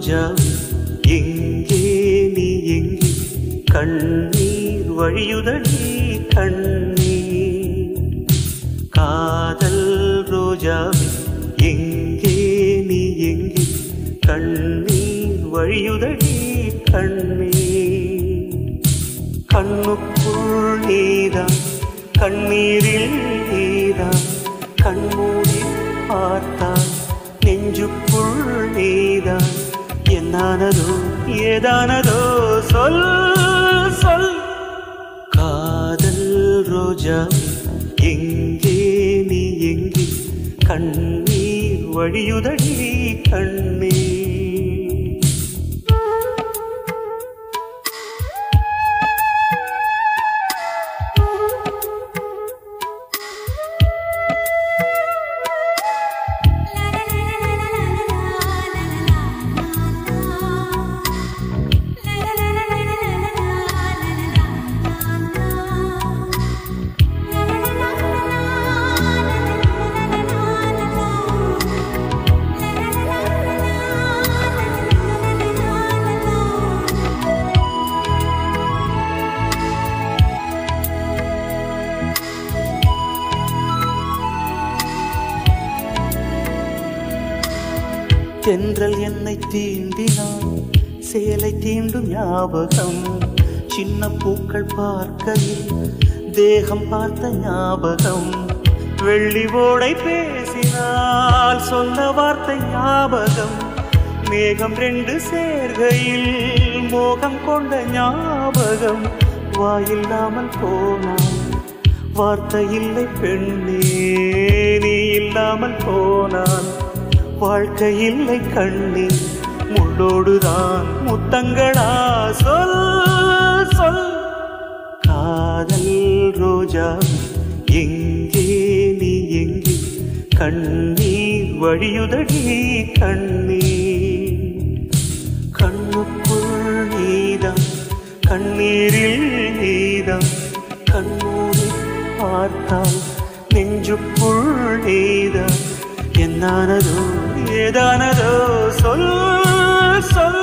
ரோஜா எங்கே நீ எங்கே கண்ணீர் வழியுதடி கண்ணீர் காதல் ரோஜாவே எங்கே நீ எங்கே கண்ணீர் வழியுதடி கண்ணீர் கண்ணுக்குள் நீதான் கண்ணீரில் நீதான் கண்மூடி பார்த்தான் நெஞ்சுக்குள் நீதான் என்னானதோ ஏதானதோ சொல் சொல் காதல் ரோஜா எங்கே நீ எங்கே கண்ணீர் வழியுதடி கண்ணீர் தென்றல் என்னை தீண்டினான் சேலை தீண்டும் ஞாபகம் சின்ன பூக்கள் பார்க்கையில் தேகம் பார்த்த ஞாபகம் வெள்ளி ஓடை பேசினால் சொன்ன வார்த்தை ஞாபகம் மேகம் ரெண்டு சேர்கையில் மோகம் கொண்ட ஞாபகம் வாயில்லாமல் போனான் வார்த்தை இல்லை பெண்ணே நீ இல்லாமல் போனான் வாழ்க்கை இல்லை கண்ணே முள்ளோடுதான் முத்தங்களா சொல் சொல் காதல் ரோஜா எங்கே நீ எங்கே கண்ணீர் வழியுதடி கண்ணீர் கண்ணுக்குள் நீதான் கண்ணீரில் நீதான் கண்ணூரி பார்த்தால் நெஞ்சுக்குள் நீதான் என்னானதோ ஏதானதோ சொல் சொல்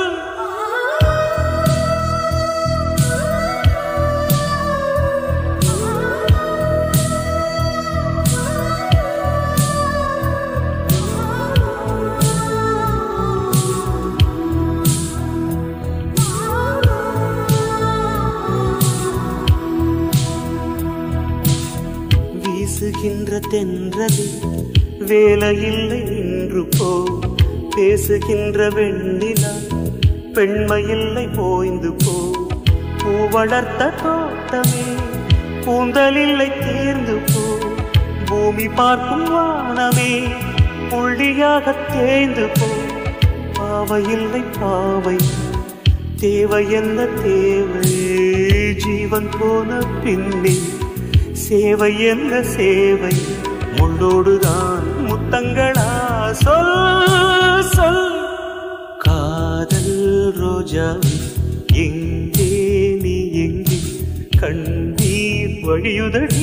வீசுகின்ற தென்றலில் வேலையில்லை இன்று போ பேசுகின்ற வெண்ணிலா பெண்மையில்லை போய்ந்து போ பூ வளர்த்த தோட்டமே கூந்தலில்லை தேர்ந்து போ பூமி பார்க்கும் வானமே புள்ளியாக தேய்ந்து போ பாவையில்லை பாவை தேவை என்ன தேவை ஜீவன் போன பின்னே சேவை என்ன சேவை முள்ளோடுதான் முத்தங்களா சொல் சொல் காதல் ரோஜா எங்கே நீ எங்கே கண்ணீர் வழியுதடி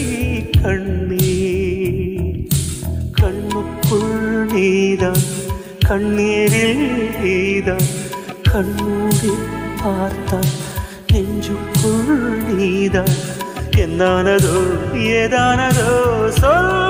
கண்ணீர் கண்ணுக்குள் நீதான் கண்ணீரில் நீதான் கண்ணூரி பார்த்தான் நெஞ்சுக்குள் நீதான் என்னானதோ ஏதானதோ சொல்